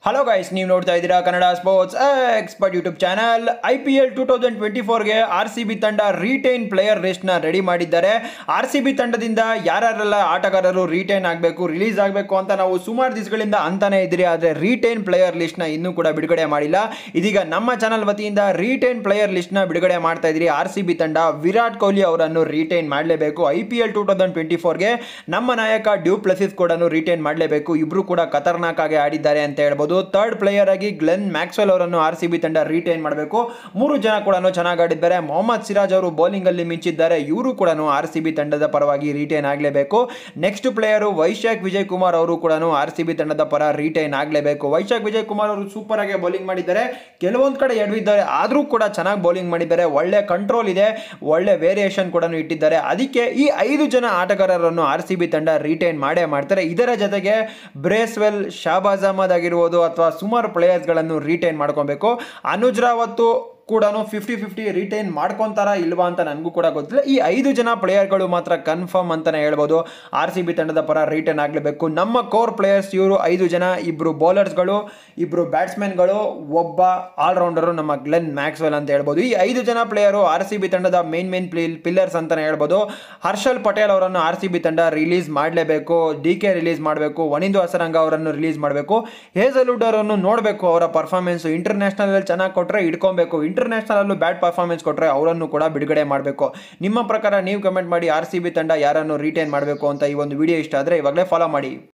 hello guys ನೀವು ನೋಡ್ತಾ ಇದ್ದೀರಾ Kannada sports expert YouTube channel I P L two thousand twenty ಫೋರ್ಗೆ ಆರ್ ಸಿ ಬಿ ತಂಡ ರಿಟೈನ್ ಪ್ಲೇಯರ್ ಲಿಸ್ಟ್ನ ರೆಡಿ ಮಾಡಿದ್ದಾರೆ ಆರ್ ಸಿ ಬಿ ತಂಡದಿಂದ ಯಾರ್ಯಾರೆಲ್ಲ ಆಟಗಾರರು ರಿಟೈನ್ ಆಗಬೇಕು ರಿಲೀಸ್ ಆಗಬೇಕು ಅಂತ ನಾವು ಸುಮಾರು ದಿವಸಗಳಿಂದ ಅಂತಾನೆ ಇದ್ದೀರಿ ಆದರೆ ರಿಟೈನ್ ಪ್ಲೇಯರ್ ಲಿಸ್ಟ್ನ ಇನ್ನೂ ಕೂಡ ಬಿಡುಗಡೆ ಮಾಡಿಲ್ಲ ಇದೀಗ ನಮ್ಮ ಚಾನಲ್ ವತಿಯಿಂದ ರಿಟೈನ್ ಪ್ಲೇಯರ್ ಲಿಸ್ಟ್ನ ಬಿಡುಗಡೆ ಮಾಡ್ತಾ ಇದ್ದೀರಿ ಆರ್ ಸಿ ಬಿ ತಂಡ ವಿರಾಟ್ ಕೊಹ್ಲಿ ಅವರನ್ನು ರಿಟೈನ್ ಮಾಡಲೇಬೇಕು I P L two thousand twenty ಫೋರ್ಗೆ ನಮ್ಮ ನಾಯಕ ಡ್ಯೂ ಪ್ಲಸಿಸ್ ಕೂಡ ರಿಟೈನ್ ಮಾಡಲೇಬೇಕು ಇಬ್ರು ಕೂಡ ಖತರ್ನಾಕ್ ಆಗಿ ಆಡಿದ್ದಾರೆ ಅಂತ ಹೇಳ್ಬೋದು ಥರ್ಡ್ ಪ್ಲೇಯರ್ ಆಗಿ ಗ್ಲೆನ್ ಮ್ಯಾಕ್ಸ್ವೆಲ್ ಅವರನ್ನು ಆರ್ ಸಿ ಬಿ ತಂಡ ರಿಟೈನ್ ಮಾಡಬೇಕು ಮೂರು ಜನ ಕೂಡ ಚೆನ್ನಾಗಿ ಆಡಿದ್ದಾರೆ ಮೊಹಮ್ಮದ್ ಸಿರಾಜ್ ಅವರು ಬೌಲಿಂಗ್ ಅಲ್ಲಿ ಮಿಂಚಿದ್ದಾರೆ ಇವರು ಕೂಡ ಆರ್ ಸಿ ಬಿ ತಂಡದ ಪರವಾಗಿ ರಿಟೈನ್ ಆಗಲೇಬೇಕು ನೆಕ್ಸ್ಟ್ ಪ್ಲೇಯರು ವೈಶಾಖ್ ವಿಜಯ್ ಕುಮಾರ್ ಅವರು ಕೂಡ ಆರ್ ಸಿ ಬಿ ತಂಡದ ಪರ ರಿಟೈನ್ ಆಗಲೇಬೇಕು ವೈಶಾಖ್ ವಿಜಯ್ ಕುಮಾರ್ ಅವರು ಸೂಪರ್ ಆಗಿ ಬೌಲಿಂಗ್ ಮಾಡಿದ್ದಾರೆ ಕೆಲವೊಂದು ಕಡೆ ಎಡವಿದ್ದಾರೆ ಆದರೂ ಕೂಡ ಚೆನ್ನಾಗಿ ಬೌಲಿಂಗ್ ಮಾಡಿದ್ದಾರೆ ಒಳ್ಳೆ ಕಂಟ್ರೋಲ್ ಇದೆ ಒಳ್ಳೆ ವೇರಿಯೇಷನ್ ಕೂಡ ಇಟ್ಟಿದ್ದಾರೆ ಅದಕ್ಕೆ ಈ ಐದು ಜನ ಆಟಗಾರರನ್ನು ಆರ್ ಸಿ ಬಿ ತಂಡ ರಿಟೈನ್ ಮಾಡೇ ಮಾಡ್ತಾರೆ ಇದರ ಜೊತೆಗೆ ಬ್ರೇಸ್ವೆಲ್ ಶಾಬಾಜ್ ಅಹಮದ್ ಆಗಿರ್ಬೋದು ಅಥವಾ ಸುಮಾರು ಪ್ಲೇಯರ್ಸ್ಗಳನ್ನು ರಿಟೈನ್ ಮಾಡ್ಕೊಬೇಕು ಅನುಜ್ ರಾವತ್ತು ಕೂಡ ಫಿಫ್ಟಿ ಫಿಫ್ಟಿ ರಿಟೈನ್ ಮಾಡ್ಕೊತಾರ ಇಲ್ವಾ ಅಂತ ನನಗೂ ಕೂಡ ಗೊತ್ತಿಲ್ಲ ಈ ಐದು ಜನ ಪ್ಲೇಯರ್ಗಳು ಮಾತ್ರ ಕನ್ಫರ್ಮ್ ಅಂತಾನೆ ಹೇಳ್ಬೋದು ಆರ್ ಸಿ ಬಿ ತಂಡದ ಪರ ರಿಟರ್ನ್ ಆಗಲೇಬೇಕು ನಮ್ಮ ಕೋರ್ ಪ್ಲೇಯರ್ಸ್ ಇವರು ಐದು ಜನ ಇಬ್ಬರು ಬೌಲರ್ಸ್ಗಳು ಇಬ್ಬರು ಬ್ಯಾಟ್ಸ್ಮನ್ಗಳು ಒಬ್ಬ ಆಲ್ರೌಂಡರು ನಮ್ಮ ಗ್ಲೆನ್ ಮ್ಯಾಕ್ಸ್ವೆಲ್ ಅಂತ ಹೇಳ್ಬೋದು ಈ ಐದು ಜನ ಪ್ಲೇಯರು ಆರ್ ಸಿ ಬಿ ತಂಡದ ಮೇನ್ ಮೇನ್ ಪಿಲ್ಲರ್ಸ್ ಅಂತಾನೆ ಹೇಳ್ಬೋದು ಹರ್ಷಲ್ ಪಟೇಲ್ ಅವರನ್ನು ಆರ್ ಸಿ ಬಿ ತಂಡ ರಿಲೀಸ್ ಮಾಡಲೇಬೇಕು ಡಿ ಕೆ ರಿಲೀಸ್ ಮಾಡಬೇಕು ವನಿಂದು ಹಸರಂಗ ಅವರನ್ನು ರಿಲೀಸ್ ಮಾಡಬೇಕು ಹೇಸಲ್ವುಡ್ ಅವರನ್ನು ನೋಡಬೇಕು ಅವರ ಪರ್ಫಾರ್ಮೆನ್ಸ್ ಇಂಟರ್ನ್ಯಾಷನಲ್ ಚೆನ್ನಾಗಿ ಕೊಟ್ಟರೆ ಇಟ್ಕೊಬೇಕು ಇಂಟರ್ನ್ಯಾಷನಲ್ ಅಲ್ಲೂ ಬ್ಯಾಡ್ ಪರ್ಫಾರ್ಮೆನ್ಸ್ ಕೊಟ್ಟರೆ ಅವರನ್ನು ಕೂಡ ಬಿಡುಗಡೆ ಮಾಡಬೇಕು ನಿಮ್ಮ ಪ್ರಕಾರ ನೀವು ಕಮೆಂಟ್ ಮಾಡಿ ಆರ್ ಸಿ ಬಿ ತಂಡ ಯಾರನ್ನು ರಿಟೈನ್ ಮಾಡಬೇಕು ಅಂತ ಈ ಒಂದು ವಿಡಿಯೋ ಇಷ್ಟ ಆದರೆ ಇವಾಗಲೇ ಫಾಲೋ ಮಾಡಿ